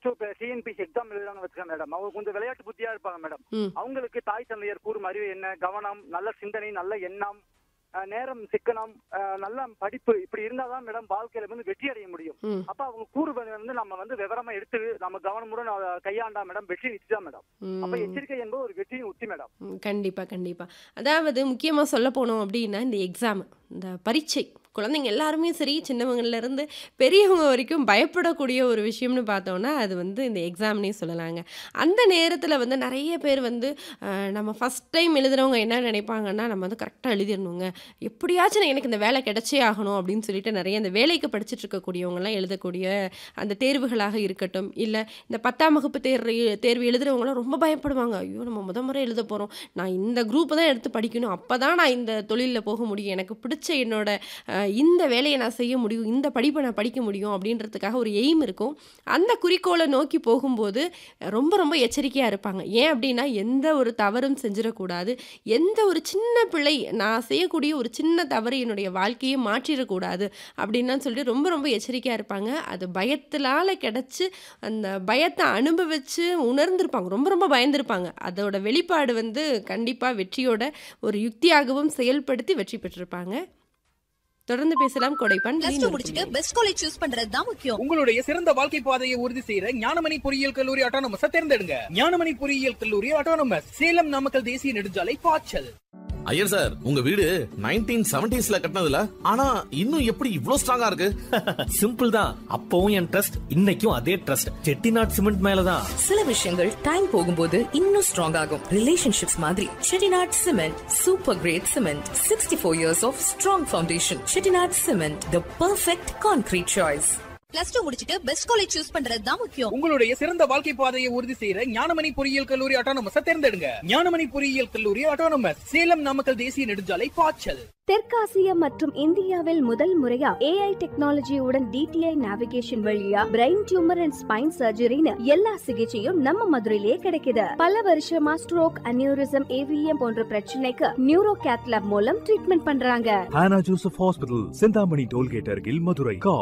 Two TNPSC exam எழுதுறாங்க வச்சுக்கோங்க madam அவங்க கொஞ்சம் விளையாட்டு புத்தியா இருப்பாங்க மேடம் ம் அவங்களுக்கு தாய் தந்தையர் கூறும் அறிவு என்ன கவனம் நல்ல சிந்தனை நல்ல எண்ணம் அஹ், நேரம் சிக்கனம் அஹ், நல்ல படிப்பு இப்படி இருந்தாதான் மேடம் வாழ்க்கையில வந்து வெற்றி அடைய முடியும் ம் அப்ப அவங்க கூறுவது வந்து நம்ம வந்து விவரமா எடுத்து நம்ம கவனமுடன் அதை கையாண்டா மேடம் வெற்றி நிச்சயம் மேடம் அப்ப ம் எச்சரிக்கை என்பது ஒரு வெற்றியின் உத்தி மேடம் ம், கண்டிப்பா கண்டிப்பா அதாவது முக்கியமா சொல்ல போனோம் அப்படின்னா இந்த எக்ஸாம் இந்த பரீட்சை குழந்தைங்க எல்லாருமே சரி சின்னவங்கள்ல இருந்து பெரியவங்க வரைக்கும் பயப்படக்கூடிய ஒரு விஷயம்னு பார்த்தோம்னா அது வந்து இந்த எக்ஸாம்னே சொல்லலாங்க அந்த நேரத்தில் வந்து நிறைய பேர் வந்து அஹ், நம்ம ஃபஸ்ட் டைம் எழுதுறவங்க என்ன நினைப்பாங்கன்னா நம்ம வந்து கரெக்டாக எழுதிடணுங்க எப்படியாச்சும் நான் எனக்கு இந்த வேலை கிடைச்சே ஆகணும் அப்படின்னு சொல்லிட்டு நிறைய இந்த வேலைக்கு படிச்சுட்டு இருக்கக்கூடியவங்கலாம் எழுதக்கூடிய அந்த தேர்வுகளாக இருக்கட்டும் இல்லை இந்த பத்தாம் வகுப்பு தேர்வு தேர்வு எழுதுறவங்களாம் ரொம்ப பயப்படுவாங்க ஐயோ நம்ம முத முறை எழுத போகிறோம் நான் இந்த குரூப்பை தான் எடுத்து படிக்கணும் அப்போ தான் நான் இந்த தொழிலில் போக முடியும் எனக்கு பிடிச்ச என்னோட அஹ், இந்த வேலையை நான் செய்ய முடியும் இந்த படிப்பை நான் படிக்க முடியும் அப்படின்றதுக்காக ஒரு எய்ம் இருக்கும் அந்த குறிக்கோளை நோக்கி போகும்போது ரொம்ப ரொம்ப எச்சரிக்கையாக இருப்பாங்க ஏன் அப்படின்னா எந்த ஒரு தவறும் செஞ்சிடக்கூடாது எந்த ஒரு சின்ன பிழை நான் செய்யக்கூடிய ஒரு சின்ன தவறு என்னுடைய வாழ்க்கையை மாற்றிடக்கூடாது அப்படின்னு சொல்லிட்டு ரொம்ப ரொம்ப எச்சரிக்கையாக இருப்பாங்க அது பயத்தினால கிடச்சி அந்த பயத்தை அனுபவித்து உணர்ந்திருப்பாங்க ரொம்ப ரொம்ப பயந்திருப்பாங்க அதோட வெளிப்பாடு வந்து கண்டிப்பாக வெற்றியோட ஒரு யுக்தியாகவும் செயல்படுத்தி வெற்றி பெற்றிருப்பாங்க தொடர்ந்து பேசலாம் கொடைப்பான் பிளஸ் டூ முடிச்சிட்டு பெஸ்ட் காலேஜ் சூஸ் பண்றது தான் முக்கியம் உங்களுடைய சிறந்த வாழ்க்கை பாதையை உறுதி செய்யற ஞானமணி பொறியியல் கல்லூரி ஆட்டோனமஸ் தேர்ந்தெடுங்க ஞானமணி பொறியியல் கல்லூரி ஆட்டோனமஸ் சேலம் நாமக்கல் தேசிய நெடுஞ்சாலை பாய்ச்சல் ஐயர் சார் உங்க வீடு நைன்டீன் செவன்டிஸ்ல கட்டினதுல ஆனா இன்னும் எப்படி இவ்ளோ ஸ்ட்ராங்கா இருக்கு சிம்பிள் தான் அப்பவும் என் ட்ரஸ்ட் இன்னைக்கும் அதே ட்ரஸ்ட் செட்டிநாட் சிமெண்ட் மேலதான் சில விஷயங்கள் டைம் போகும்போது இன்னும் ஸ்ட்ராங் ஆகும் ரிலேஷன்ஷிப்ஸ் மாதிரி Chettinad cement super great cement sixty four years of strong foundation Chettinad cement the perfect concrete choice plus two முடிச்சிட்டு பெஸ்ட் காலேஜ் சூஸ் பண்றது தான் முக்கியம் உங்களுடைய சிறந்த வாழ்க்கை பாதையை உறுதி செய்யற ஞானமணி பொறியியல் கல்லூரி ஆட்டோனமஸ் தேர்ந்தெடுங்க ஞானமணி பொறியியல் கல்லூரி ஆட்டோனமஸ் சேலம் நாமக்கல் தேசிய நெடுஞ்சாலை பாய்ச்சல் தெற்காசியா மற்றும் இந்தியாவில் முதல் முறையா ஏஐ டெக்னாலஜியுடன் டிடிஐ நேவிகேஷன் வழியா பிரெயின் டியூமர் அண்ட் ஸ்பைன் சர்ஜரின்னு எல்லா சிகிச்சையும் நம்ம மதுரையிலேயே கிடைக்குது பல வருஷமா ஸ்ட்ரோக் அனியூரிசம் ஏவிஎம் போன்ற பிரச்சனைக்கு நியூரோ கேத்லாப் மூலம் ட்ரீட்மெண்ட் பண்றாங்க Hannah Joseph Hospital, Sindhamani Tollgate Argil, Madurai. Call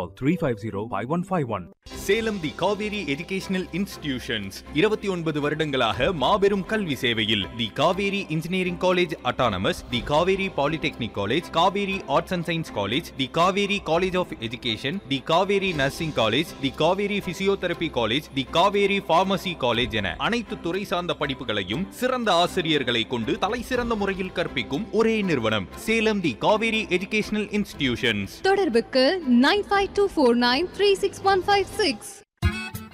350-5151. Salem the Kaveri educational institutions இருபத்தி ஒன்பது வருடங்களாக மாபெரும் கல்வி சேவையில் the Kaveri engineering college autonomous the Kaveri polytechnic college Kaveri arts and science college the Kaveri college of education the Kaveri nursing college the Kaveri physiotherapy college the Kaveri pharmacy college என அனைத்து துறை சார்ந்த படிப்புகளையும் சிறந்த ஆசிரியர்களை கொண்டு தலை சிறந்த முறையில் கற்பிக்கும் ஒரே நிறுவனம் Salem the Kaveri educational institutions தொடர்புக்கு nine five two four nine three six one five six